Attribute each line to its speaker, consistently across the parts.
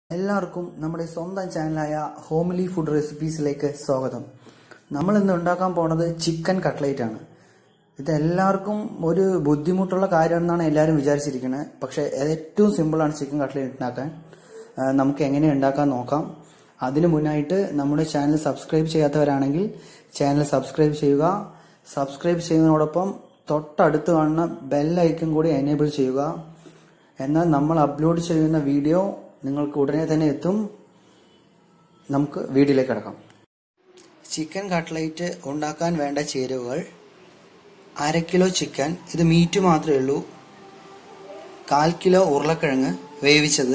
Speaker 1: എല്ലാവർക്കും നമ്മുടെ സ്വന്തം ചാനലായ ഹോംലി ഫുഡ് റെസിപ്പീസിലേക്ക് സ്വാഗതം നമ്മൾ ഇന്ന് ഉണ്ടാക്കാൻ പോണത് ചിക്കൻ കട്ട്ലേറ്റ് ആണ് ഇത് എല്ലാവർക്കും ഒരു ബുദ്ധിമുട്ടുള്ള കാര്യമാണെന്നാണ് എല്ലാവരും വിചാരിച്ചിരിക്കുന്നത് പക്ഷേ ഏറ്റവും സിമ്പിളാണ് ചിക്കൻ കട്ട്ലേറ്റ് ഉണ്ടാക്കാൻ ആ, നമുക്ക് എങ്ങനെ ഉണ്ടാക്കാൻ നോക്കാം അതിനു മുന്നായിട്ട് നമ്മുടെ ചാനൽ സബ്സ്ക്രൈബ് ചെയ്യാത്തവരാണെങ്കിൽ ചാനൽ സബ്സ്ക്രൈബ് ചെയ്യുക സബ്സ്ക്രൈബ് ചെയ്യുന്നതോടൊപ്പം തൊട്ടടുത്ത് കാണുന്ന ബെൽ ഐക്കൺ കൂടി എനേബിൾ ചെയ്യുക എന്നാൽ നമ്മൾ അപ്ലോഡ് ചെയ്യുന്ന വീഡിയോ നിങ്ങൾക്ക് ഉടനെ തന്നെ എത്തും നമുക്ക് വീഡിയോയിലേക്ക് കിടക്കാം ചിക്കൻ കട്ട്ലൈറ്റ് ഉണ്ടാക്കാൻ വേണ്ട ചേരുവകൾ അര കിലോ ചിക്കൻ ഇത് മീറ്റ് മാത്രമേ ഉള്ളൂ കാൽ കിലോ ഉരുളക്കിഴങ്ങ് വേവിച്ചത്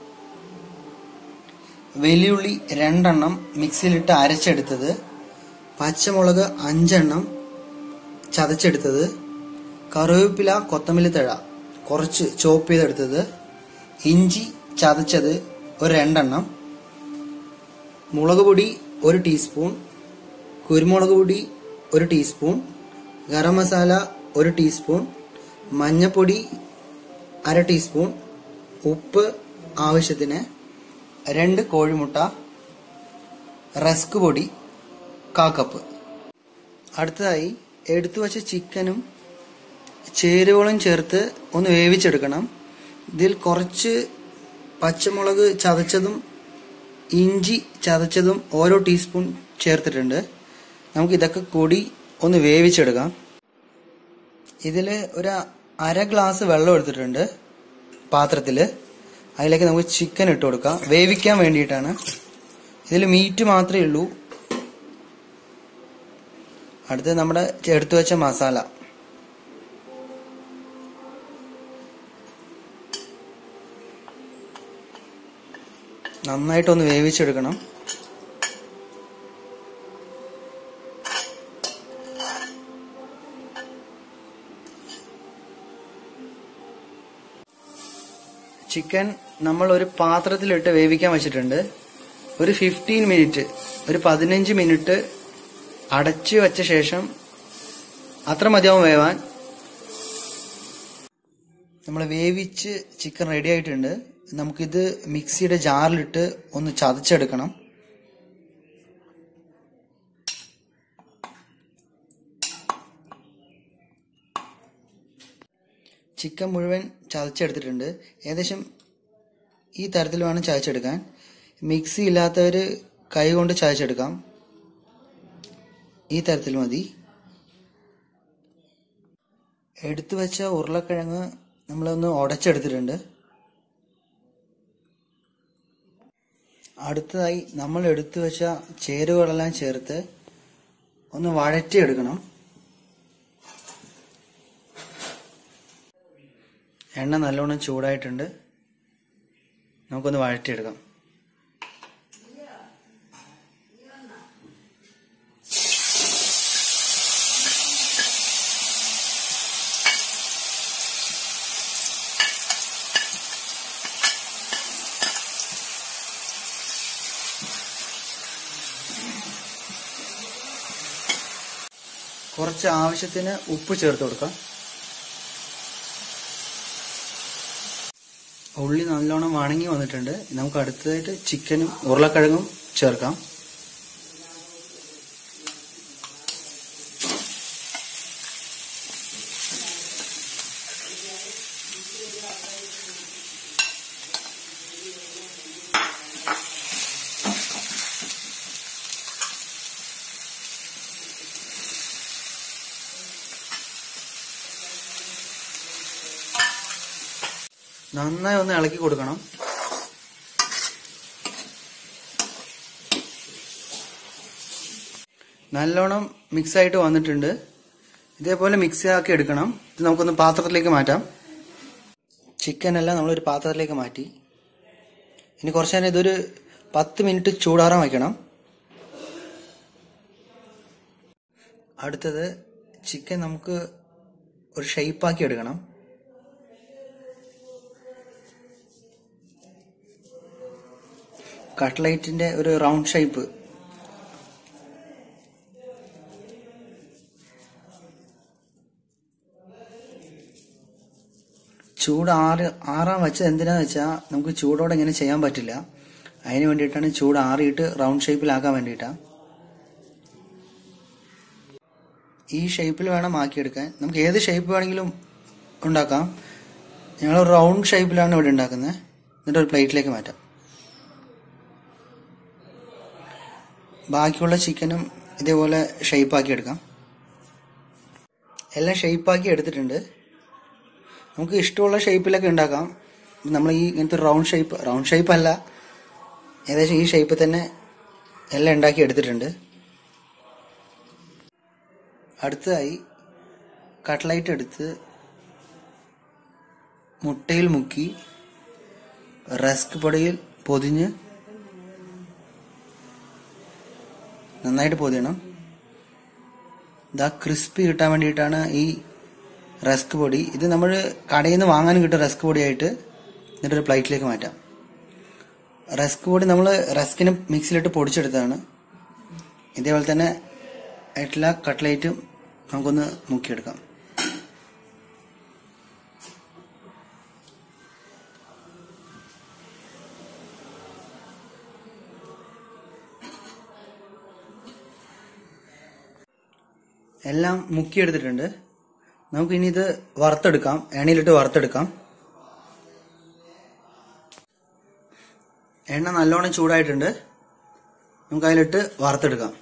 Speaker 1: വെല്ലുള്ളി രണ്ടെണ്ണം മിക്സിയിലിട്ട് അരച്ചെടുത്തത് പച്ചമുളക് അഞ്ചെണ്ണം ചതച്ചെടുത്തത് കറിവേപ്പില കൊത്തമല്ലി തഴ കുറച്ച് ചോപ്പ് ചെയ്തെടുത്തത് ഇഞ്ചി ചതച്ചത് ഒരു രണ്ടെണ്ണം മുളക് പൊടി ഒരു ടീസ്പൂൺ കുരുമുളക് പൊടി ഒരു ടീസ്പൂൺ ഗരം മസാല ഒരു ടീസ്പൂൺ മഞ്ഞപ്പൊടി അര ടീസ്പൂൺ ഉപ്പ് ആവശ്യത്തിന് രണ്ട് കോഴിമുട്ട റസ്ക് പൊടി കാ കപ്പ് അടുത്തതായി എടുത്തു വച്ച ചിക്കനും ചേരുവകളും ചേർത്ത് ഒന്ന് വേവിച്ചെടുക്കണം ഇതിൽ കുറച്ച് പച്ചമുളക് ചതച്ചതും ഇഞ്ചി ചതച്ചതും ഓരോ ടീസ്പൂൺ ചേർത്തിട്ടുണ്ട് നമുക്ക് ഇതൊക്കെ കൂടി ഒന്ന് വേവിച്ചെടുക്കാം ഇതിൽ ഒരു അര ഗ്ലാസ് വെള്ളം എടുത്തിട്ടുണ്ട് പാത്രത്തിൽ അതിലേക്ക് നമുക്ക് ചിക്കൻ ഇട്ട് കൊടുക്കാം വേവിക്കാൻ വേണ്ടിയിട്ടാണ് ഇതിൽ മീറ്റ് മാത്രമേ ഉള്ളൂ അടുത്ത് നമ്മുടെ എടുത്തു വെച്ച മസാല നന്നായിട്ടൊന്ന് വേവിച്ചെടുക്കണം ചിക്കൻ നമ്മൾ ഒരു പാത്രത്തിലിട്ട് വേവിക്കാൻ വെച്ചിട്ടുണ്ട് ഒരു ഫിഫ്റ്റീൻ മിനിറ്റ് ഒരു പതിനഞ്ച് മിനിറ്റ് അടച്ചു വെച്ച ശേഷം അത്ര മതിയാവും വേവാൻ നമ്മൾ വേവിച്ച് ചിക്കൻ റെഡി ആയിട്ടുണ്ട് നമുക്കിത് മിക്സിയുടെ ജാറിലിട്ട് ഒന്ന് ചതച്ചെടുക്കണം ചിക്കൻ മുഴുവൻ ചതച്ചെടുത്തിട്ടുണ്ട് ഏകദേശം ഈ തരത്തിൽ വേണം ചതച്ചെടുക്കാൻ മിക്സി ഇല്ലാത്തവർ കൈ കൊണ്ട് ചതച്ചെടുക്കാം ഈ തരത്തിൽ മതി എടുത്തു വെച്ച ഉരുളക്കിഴങ്ങ് നമ്മളൊന്ന് ഉടച്ചെടുത്തിട്ടുണ്ട് അടുത്തതായി നമ്മൾ എടുത്തു വെച്ച ചേരുവകളെല്ലാം ചേർത്ത് ഒന്ന് വഴറ്റിയെടുക്കണം എണ്ണ നല്ലോണം ചൂടായിട്ടുണ്ട് നമുക്കൊന്ന് വഴറ്റിയെടുക്കാം കുറച്ച് ആവശ്യത്തിന് ഉപ്പ് ചേർത്ത് കൊടുക്കാം ഉള്ളി നല്ലോണം വണങ്ങി വന്നിട്ടുണ്ട് നമുക്ക് അടുത്തതായിട്ട് ചിക്കനും ഉരുളക്കിഴങ്ങും ചേർക്കാം നന്നായി ഒന്ന് ഇളക്കി കൊടുക്കണം നല്ലോണം മിക്സ് ആയിട്ട് വന്നിട്ടുണ്ട് ഇതേപോലെ മിക്സ് ആക്കി എടുക്കണം ഇത് നമുക്കൊന്ന് പാത്രത്തിലേക്ക് മാറ്റാം ചിക്കൻ എല്ലാം നമ്മളൊരു പാത്രത്തിലേക്ക് മാറ്റി ഇനി കുറച്ച് നേരം ഇതൊരു പത്ത് മിനിറ്റ് ചൂടാറാൻ വയ്ക്കണം അടുത്തത് ചിക്കൻ നമുക്ക് ഒരു ഷെയ്പ്പാക്കി എടുക്കണം കട്ട്ലൈറ്റിന്റെ ഒരു റൗണ്ട് ഷേപ്പ് ചൂട് ആറ് ആറാൻ വെച്ചത് എന്തിനാന്ന് വെച്ചാൽ നമുക്ക് ചൂടോടെ ഇങ്ങനെ ചെയ്യാൻ പറ്റില്ല അതിന് വേണ്ടിയിട്ടാണ് ചൂട് ആറിയിട്ട് റൗണ്ട് ഷേപ്പിലാക്കാൻ വേണ്ടിയിട്ടാണ് ഈ ഷേപ്പിൽ വേണം ആക്കിയെടുക്കാൻ നമുക്ക് ഏത് ഷേപ്പ് വേണമെങ്കിലും ഉണ്ടാക്കാം ഞങ്ങൾ റൗണ്ട് ഷേപ്പിലാണ് ഇവിടെ ഉണ്ടാക്കുന്നത് എന്നിട്ട് ഒരു പ്ലേറ്റിലേക്ക് മാറ്റാം ബാക്കിയുള്ള ചിക്കനും ഇതേപോലെ ഷേപ്പാക്കി എടുക്കാം എല്ലാം ഷേപ്പാക്കി എടുത്തിട്ടുണ്ട് നമുക്ക് ഇഷ്ടമുള്ള ഷേപ്പിലൊക്കെ ഉണ്ടാക്കാം നമ്മൾ ഈ ഇങ്ങനത്തെ റൗണ്ട് ഷേപ്പ് റൗണ്ട് ഷേപ്പ് അല്ല ഏകദേശം ഈ ഷേപ്പിൽ തന്നെ എല്ലാം ഉണ്ടാക്കി എടുത്തിട്ടുണ്ട് അടുത്തതായി കട്ട്ലൈറ്റ് എടുത്ത് മുട്ടയിൽ മുക്കി റസ്ക് പൊടിയിൽ പൊതിഞ്ഞ് നന്നായിട്ട് പൊതിയണം ഇതാ ക്രിസ്പി കിട്ടാൻ വേണ്ടിയിട്ടാണ് ഈ റസ്ക് പൊടി ഇത് നമ്മൾ കടയിൽ നിന്ന് വാങ്ങാൻ കിട്ടും റസ്ക് പൊടിയായിട്ട് എന്നിട്ടൊരു പ്ലേറ്റിലേക്ക് മാറ്റാം റസ്ക് പൊടി നമ്മൾ റസ്കിന് മിക്സിയിലിട്ട് പൊടിച്ചെടുത്തതാണ് ഇതേപോലെ തന്നെ എല്ലാ കട്ട്ലേറ്റും നമുക്കൊന്ന് മുക്കിയെടുക്കാം എല്ലാം മുക്കിയെടുത്തിട്ടുണ്ട് നമുക്ക് ഇനി ഇത് വറുത്തെടുക്കാം എണ്ണയിലിട്ട് വറുത്തെടുക്കാം എണ്ണ നല്ലോണം ചൂടായിട്ടുണ്ട് നമുക്ക് അതിലിട്ട് വറുത്തെടുക്കാം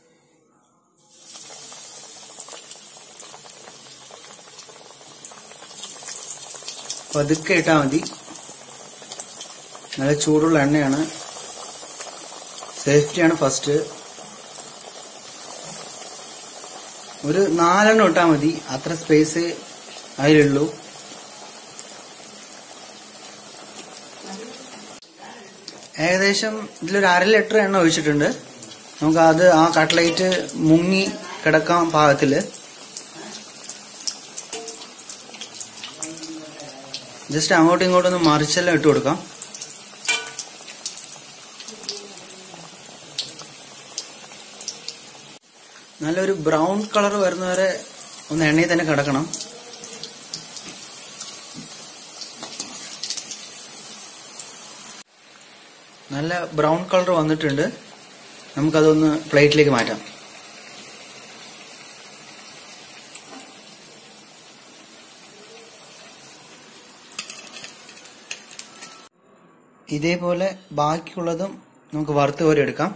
Speaker 1: പതുക്കെ ഇട്ടാൽ മതി നല്ല ചൂടുള്ള എണ്ണയാണ് സേഫ്റ്റിയാണ് ഫസ്റ്റ് ഒരു നാലെണ്ണം ഇട്ടാൽ മതി അത്ര സ്പേസ് അതിലുള്ളൂ ഏകദേശം ഇതിലൊരു അര ലിറ്റർ എണ്ണ ഒഴിച്ചിട്ടുണ്ട് നമുക്ക് അത് ആ കട്ട്ലൈറ്റ് മുങ്ങി കിടക്കാൻ പാകത്തില് ജസ്റ്റ് അങ്ങോട്ടും ഇങ്ങോട്ടും ഒന്ന് മറിച്ചെല്ലാം ഇട്ട് കൊടുക്കാം നല്ലൊരു ബ്രൗൺ കളർ വരുന്നവരെ ഒന്ന് എണ്ണയിൽ തന്നെ കിടക്കണം നല്ല ബ്രൗൺ കളർ വന്നിട്ടുണ്ട് നമുക്കതൊന്ന് പ്ലേറ്റിലേക്ക് മാറ്റാം ഇതേപോലെ ബാക്കിയുള്ളതും നമുക്ക് വറുത്ത് കോരി എടുക്കാം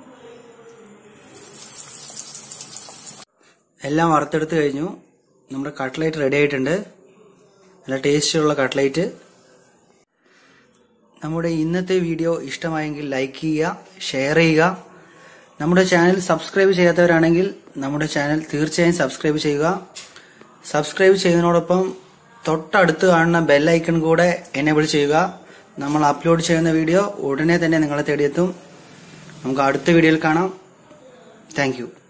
Speaker 1: എല്ലാം വറുത്തെടുത്ത് കഴിഞ്ഞു നമ്മുടെ കട്ട്ലൈറ്റ് റെഡി ആയിട്ടുണ്ട് നല്ല ടേസ്റ്റുള്ള കട്ട്ലൈറ്റ് നമ്മുടെ ഇന്നത്തെ വീഡിയോ ഇഷ്ടമായെങ്കിൽ ലൈക്ക് ചെയ്യുക ഷെയർ ചെയ്യുക നമ്മുടെ ചാനൽ സബ്സ്ക്രൈബ് ചെയ്യാത്തവരാണെങ്കിൽ നമ്മുടെ ചാനൽ തീർച്ചയായും സബ്സ്ക്രൈബ് ചെയ്യുക സബ്സ്ക്രൈബ് ചെയ്യുന്നതോടൊപ്പം തൊട്ടടുത്ത് കാണുന്ന ബെല്ലൈക്കൺ കൂടെ എനേബിൾ ചെയ്യുക നമ്മൾ അപ്ലോഡ് ചെയ്യുന്ന വീഡിയോ ഉടനെ തന്നെ നിങ്ങളെ തേടിയെത്തും നമുക്ക് അടുത്ത വീഡിയോയിൽ കാണാം താങ്ക്